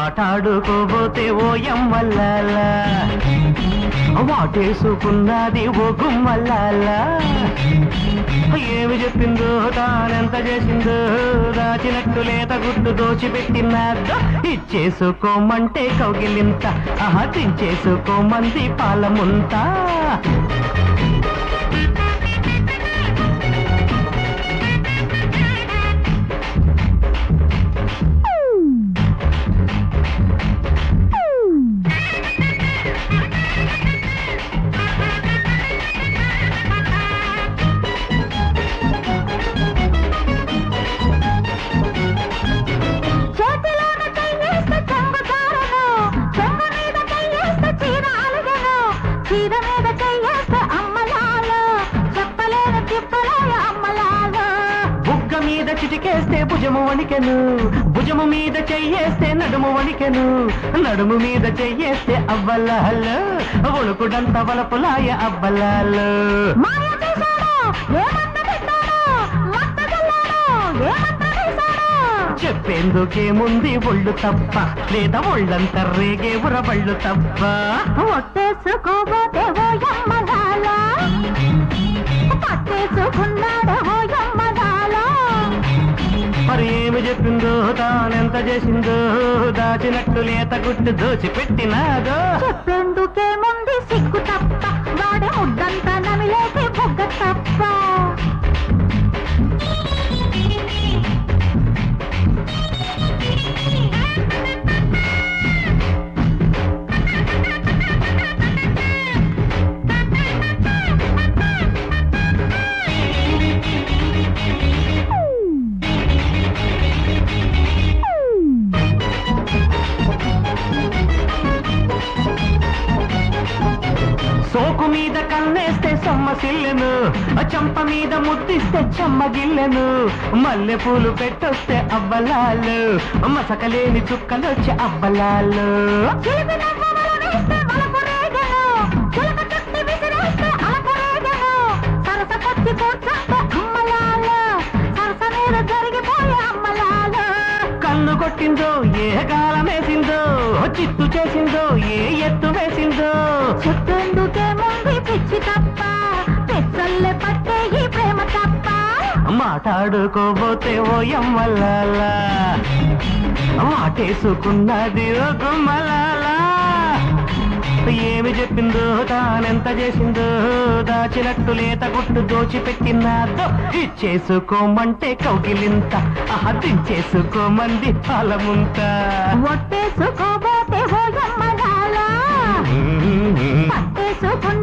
మాట్లాడుకోబోతే ఓ ఎమ్మల్లాల వాటేసుకున్నది ఓ గుమ్మల్లాల ఏమి చెప్పిందో తానెంత చేసిందో దాచినట్టు లేత గుట్టు దోచిపెట్టినాదో ఇచ్చేసుకోమంటే కౌగిలింత ఆహా దించేసుకోమంది పాలముంతా చేతిలోన చెయ్యేస్తే చెంగు చారను చెంగు మీద చెయ్యేస్తే చీర అలుగను చీర మీద చెయ్యేస్తే అమ్మలాలు చెప్పలేని తిప్పలేయ అమ్మలాలు బుగ్గ మీద చిటికేస్తే భుజము వణికెను భుజము మీద చెయ్యేస్తే నడుము వణికెను నడుము మీద చెయ్యేస్తే అవ్వలాలు ఒడుకుడంత వలపులాయ అవ్వలాలు మాయ చేశాడు ఏమంత పెట్టాడు మత్త చల్లాడు ఏమంత వేశాడు చెప్పేందుకేముంది ఒళ్ళు తప్ప లేదా ఒళ్ళంత రేగే ఉరబళ్ళు తప్ప ఒట్టేసుకోబోతే ఓ యమ్మగాల పట్టేసుకున్నాడు ఓ యమ్మగాల మరి ఏమి చెప్పిందో తానెంత చేసిందో దాచినట్టు లేత గుట్టు దోచి పెట్టినాదో చెప్పేందుకే ముందు సిగ్గు తప్ప వాడే ముద్దంతా నమిలేసి బుగ్గ తప్ప సోకు మీద కన్నేస్తే సొమ్మసిల్లెను చంప మీద ముద్దిస్తే చెమ్మగిల్లెను మల్లె పూలు పెట్టొస్తే అవ్వలాలు మసకలేని చుక్కలొచ్చి అవ్వలాలు చిలిపి నవ్వులు వేస్తే మలపు రేగెను చిలక చుట్టి విసిరేస్తే అలపు రేగెను సరస కొచ్చి కూర్చుంటే అమ్మలాలు సరస మీద జరిగిపోయే అమ్మలాలు కన్ను కొట్టిందో ఏ కాలమేసిందో చిత్తు చేసిందో ఏ ఎత్తు వేసిందో చెప్పేందుకే ముందు పిచ్చి తప్ప పెచ్చల్లే పట్టే ఈ ప్రేమ తప్ప మాట్లాడుకోబోతే ఓ ఎమ్మలాలా మాటేసుకున్నది ఓ గుమ్మలాలా ఏమి చెప్పిందో తానెంత చేసిందో దాచినట్టు లేత గుట్టు దోచిపెట్టినాదో ఇచ్చేసుకోమంటే కౌగిలింత అహదించేసుకోమంది ఫలముంత ఒట్టేసుకోబోతే ఓ యమ్మగాల పట్టేసుకున్న